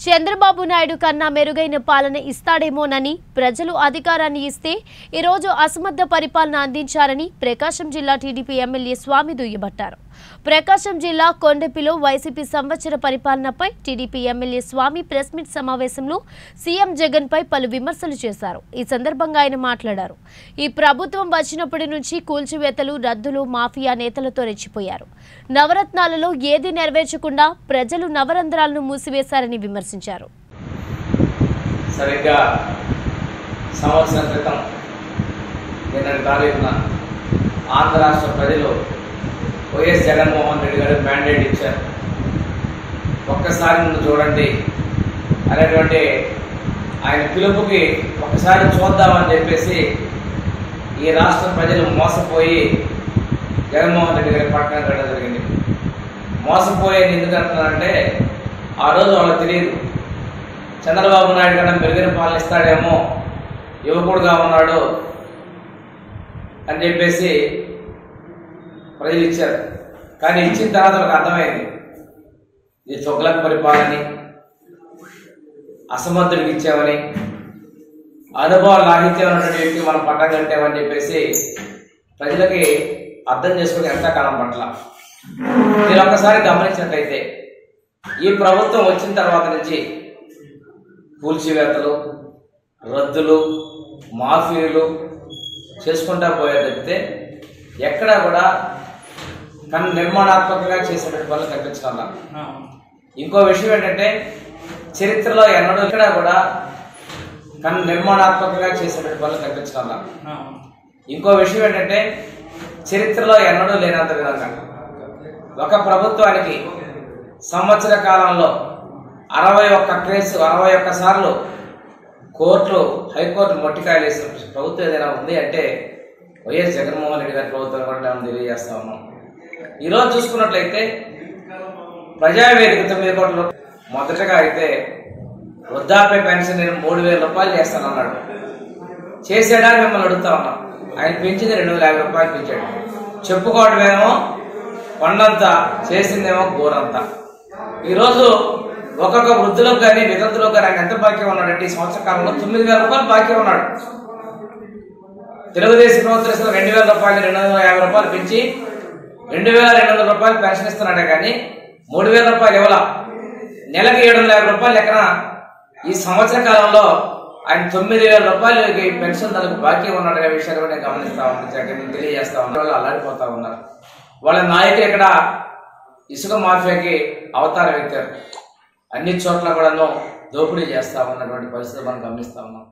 చంద్రబాబు నాయుడు కన్నా మెరుగైన పాలన ఇస్తాడేమోనని ప్రజలు అధికారాన్ని ఇస్తే ఈరోజు అసమర్థ పరిపాలన అందించారని ప్రకాశం జిల్లా టీడీపీ ఎమ్మెల్యే స్వామి దుయ్యబట్టారు ప్రకాశం జిల్లా కొండెపిలో వైసీపీ సంవత్సర పరిపాలనపై TDP MLA Swamy press meet సమావేశంలో సీఎం జగన్ పై పలు విమర్శలు చేశారు ఈ సందర్భంగా ఆయన మాట్లాడారు ఈ ప్రభుత్వం వచ్చినప్పటి నుంచి కూల్చివేతలు రద్దులు మాఫియా నేతలతో రెచ్చిపోయారు నవరత్నాలలో ఏది నెరవేర్చకుండా ప్రజలు నవరంధ్రాలను మూసివేశారని విమర్శించారు సరిగ్గా సంవత్సరం క్రితం నిన్నటి తారీఖున ఆంధ్ర రాష్ట్ర ప్రజలు వైఎస్ జగన్మోహన్ రెడ్డి గారు మ్యాండేట్ ఇచ్చారు ఒక్కసారి ముందు చూడండి అనేటువంటి ఆయన పిలుపుకి ఒకసారి చూద్దామని చెప్పేసి ఈ రాష్ట్ర ప్రజలు మోసపోయి జగన్మోహన్ రెడ్డి గారి పట్టణం వెళ్ళడం జరిగింది మోసపోయి ఎందుకు అంటున్నారంటే ఆ రోజు వాళ్ళకి తెలియదు చంద్రబాబు నాయుడు కన్నా మెరుగైన పాలన ఇస్తాడేమో యువకుడుగా ఉన్నాడు అని చెప్పేసి ప్రజలు ఇచ్చారు కానీ ఇచ్చిన తర్వాత ఒక అర్థమైంది ఇది తొగ్లక్ పరిపాలనని అసమర్థుడికి ఇచ్చామని అనుభవం లాహిత్యం ఉన్నటువంటి వ్యక్తి మనం పట్టం కట్టామని చెప్పేసి ప్రజలకి అర్థం చేసుకుని ఎంత కాలం పట్ల మీరు ఒక్కసారి గమనించినట్లయితే ఈ ప్రభుత్వం వచ్చిన తర్వాత నుంచి కూల్చివేతలు రద్దులు మాఫీలు చేసుకుంటా పోయారు తప్పితే ఎక్కడా కూడా కన్ నిర్మాణాత్మకంగా చేసినటువంటి పనులు కనిపించడం లా. ఇంకో విషయం ఏంటంటే చరిత్రలో ఎన్నడూ ఇక్కడ కూడా కన్ నిర్మాణాత్మకంగా చేసినటువంటి పనులు కనిపించడం లా. ఇంకో విషయం ఏంటంటే చరిత్రలో ఎన్నడూ లేనంత విధంగా ఒక ప్రభుత్వానికి సంవత్సర కాలంలో అరవై ఒక్క కేసు అరవై ఒక్క సార్లు కోర్టులు హైకోర్టు మొట్టికాయలు వేసిన ప్రభుత్వం ఏదైనా ఉంది అంటే వైఎస్ జగన్మోహన్ రెడ్డి గారి ప్రభుత్వం కూడా మేము తెలియజేస్తా ఉన్నాం ఈరోజు చూసుకున్నట్లయితే ప్రజావేదిక తొమ్మిది కోట్ల మొదటగా అయితే వృద్ధాప్య పెన్షన్ నేను మూడు వేల రూపాయలు చేస్తానన్నాడు చేసాడా అని మిమ్మల్ని అడుగుతా ఉన్నాం ఆయన పెంచింది రెండు వేల యాభై రూపాయలు పెంచాడు చెప్పుకోవడమేమో కొండంత చేసిందేమో గోరంత ఈరోజు ఒక్కొక్క వృద్ధులకు కానీ వితంతులకు కానీ ఆయన ఎంత బాకీ ఉన్నాడంటే ఈ సంవత్సర కాలంలో తొమ్మిది వేల రూపాయలు బాకీ ఉన్నాడు తెలుగుదేశం ప్రభుత్వం ఇస్తున్న రెండు వేల రూపాయలు రెండు వందల యాభై రూపాయలు పెంచి రెండు వేల రెండు వందల రూపాయలు పెన్షన్ ఇస్తున్నాడే కానీ మూడు వేల రూపాయలు ఇవ్వాల నెలకి ఏడు వందల యాభై రూపాయలు లెక్కన ఈ సంవత్సర కాలంలో ఆయన తొమ్మిది వేల రూపాయలు ఈ పెన్షన్ తనకు బాకీ ఉన్నాడు అనే విషయాన్ని కూడా నేను గమనిస్తా ఉన్నాను జగన్ తెలియజేస్తా ఉన్నాను వాళ్ళు అల్లాడిపోతా ఉన్నారు వాళ్ళ నాయకులు ఇక్కడ ఇసుక మాఫియాకి అవతారం ఎత్తారు అన్ని చోట్ల కూడాను దోపిడీ చేస్తా ఉన్నటువంటి పరిస్థితి మనం గమనిస్తా ఉన్నాం